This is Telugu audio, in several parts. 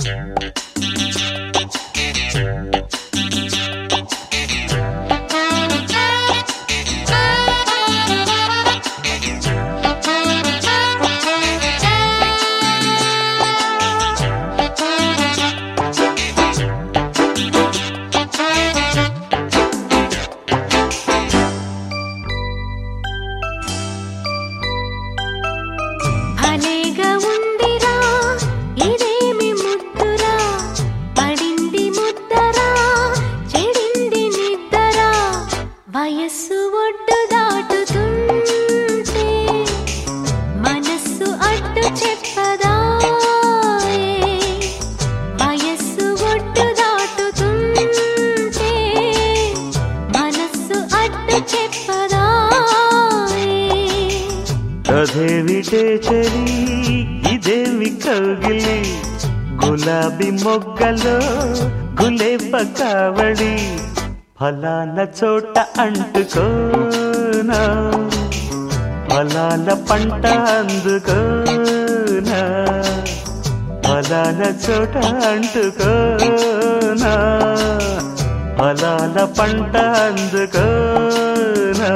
భలేగా ఉందిరా ఇదేమి ముద్దురా పడింది ముద్దరా చెడింది నిద్దరా వయస్సు ఒడ్డు దాటుతుంటే మనస్సు అడ్డు చెప్పదా వయస్సు ఒడ్డు దాటుతుంటే మనస్సు అడ్డు చెప్పదా అదేమిటే చలి ఇదేమి కౌగిలి గులాబీ మొగ్గలో గులేబ కావడి ఫలాన చోట అంటుకోనా ఫలాన పంట అందుకోనా ఫలాన చోట అంటుకోనా ఫలాన పంట అందుకోనా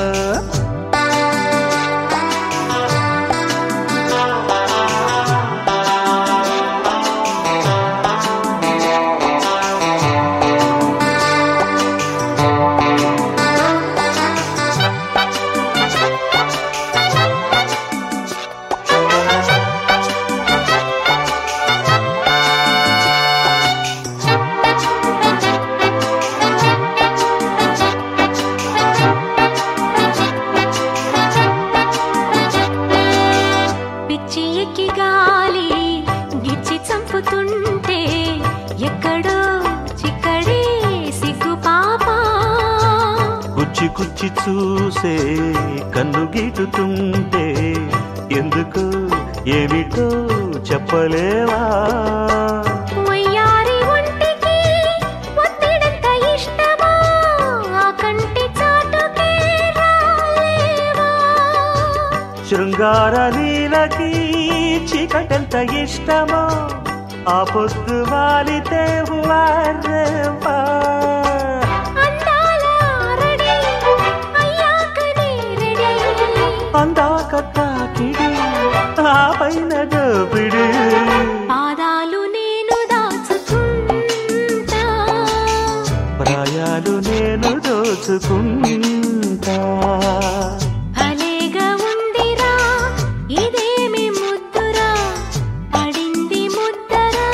పిచ్చి ఎక్కి గాలి గిచ్చి చంపుతుంటే ఎక్కడో చిక్కడే సిగ్గు పాప కుచ్చి కుచ్చి చూసే కన్ను గీటుతుంటే ఎందుకు ఏమిటో చెప్పలేవా వయ్యారి ఒంటికి ఒత్తిడంత ఇష్టమా ఆ కంటి చాటుకే రాలేవా శృంగార నీలకి చీకటెంత ఇష్టమో ఆ పొద్దు వాలితే వారేవా అందాల రెడీ అయ్యాకనే రెడీ అందాక తాకిడి ఆ పైన దోపిడి పాదాలు నేను దాచుకుంటా ప్రాయాలు నేను దోచుకుంటా భలేగా ఉందిరా ఇదేమి ముద్దురా పడింది ముద్దరా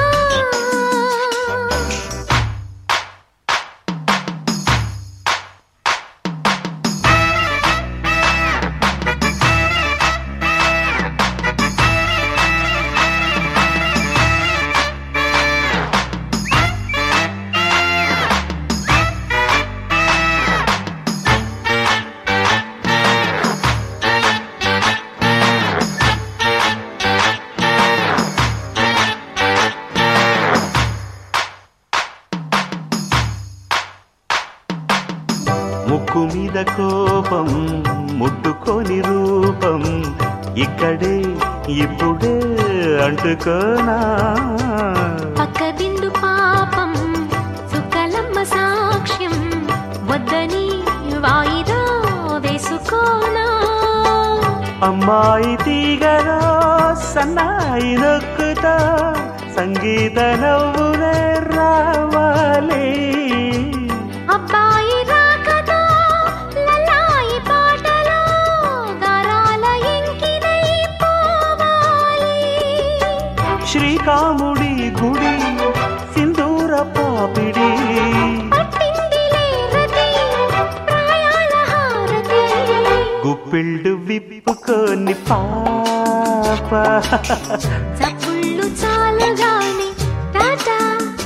ముక్కు మీద కోపం ముట్టుకొని రూపం ఇక్కడే ఇప్పుడే అంటుకోనా పక్క బిందు పాపం సుకలమ్మ సాక్ష్యం వద్దని వాయిదా వేసుకోనా అమ్మాయి తీగలో సన్నాయి నొక్కుతా సంగీత నవ్వునే రావాలి అబ్బాయి రాకతో లలాయి పాటలో గరాల ఎంకినై పోవాలి శ్రీకాముడి గుడి సింధూర పాపిడి పట్టిందిలే రతి ప్రాయాల హారతి గుప్పిళ్ళు విప్పుకొని పాప చప్పుళ్ళు చాలుగాని టాటా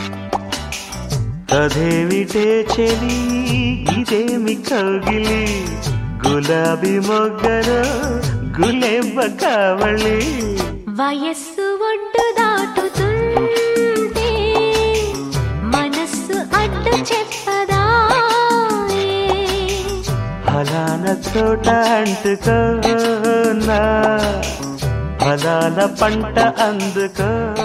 అదేమిటే చెలి ఇదేమి కౌగిలి గులాబీ మొగ్గలో గులేబ కావళి వయస్సు ఒడ్డు దాటుతుంటే మనస్సు అడ్డు చెప్పదా ఫలాన చోట అంటుకోనా ఫలాన పంట అందుకో